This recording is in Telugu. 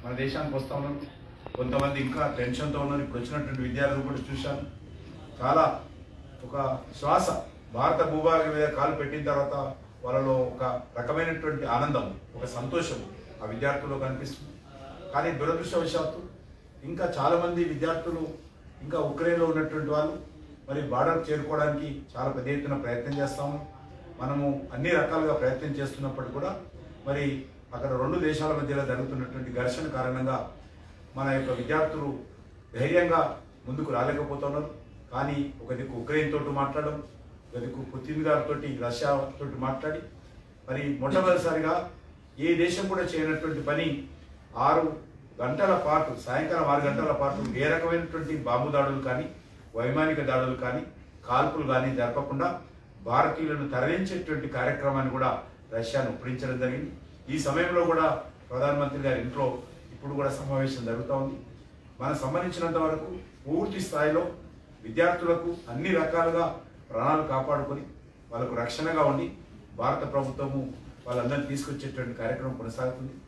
మన దేశానికి వస్తూ ఉన్నారు కొంతమంది ఇంకా టెన్షన్తో ఉన్నారు ఇప్పుడు వచ్చినటువంటి విద్యార్థులు కూడా చూశాను చాలా ఒక శ్వాస భారత భూభాగం మీద కాలు పెట్టిన తర్వాత వాళ్ళలో ఒక రకమైనటువంటి ఆనందం ఒక సంతోషం ఆ విద్యార్థుల్లో కనిపిస్తుంది కానీ దురదృష్టవశాత్తు ఇంకా చాలా మంది విద్యార్థులు ఇంకా ఉక్రెయిన్లో ఉన్నటువంటి వాళ్ళు మరి బార్డర్ చేరుకోవడానికి చాలా పెద్ద ఎత్తున ప్రయత్నం చేస్తాము మనము అన్ని రకాలుగా ప్రయత్నం చేస్తున్నప్పటికీ కూడా మరి అక్కడ రెండు దేశాల మధ్యలో జరుగుతున్నటువంటి ఘర్షణ కారణంగా మన యొక్క విద్యార్థులు ధైర్యంగా ముందుకు రాలేకపోతున్నారు కానీ ఒక దిక్కు ఉక్రెయిన్ తోటి మాట్లాడడం ఒక దిక్కు పుతిన్ గారితో రష్యా తోటి మాట్లాడి మరి మొట్టమొదటిసారిగా ఏ దేశం కూడా చేయనటువంటి పని ఆరు గంటల పాటు సాయంకాలం ఆరు గంటల పాటు ఏ రకమైనటువంటి బాంబు దాడులు కానీ వైమానిక దాడులు కానీ కాల్పులు కానీ జరపకుండా భారతీయులను తరలించేటువంటి కార్యక్రమాన్ని కూడా రష్యాను ఒప్పించడం జరిగింది ఈ సమయంలో కూడా ప్రధానమంత్రి గారి ఇంట్లో ఇప్పుడు కూడా సమావేశం జరుగుతూ ఉంది మనకు సంబంధించినంత వరకు పూర్తి స్థాయిలో విద్యార్థులకు అన్ని రకాలుగా ప్రాణాలు కాపాడుకొని వాళ్ళకు రక్షణగా ఉండి భారత ప్రభుత్వము వాళ్ళందరినీ తీసుకొచ్చేటువంటి కార్యక్రమం కొనసాగుతుంది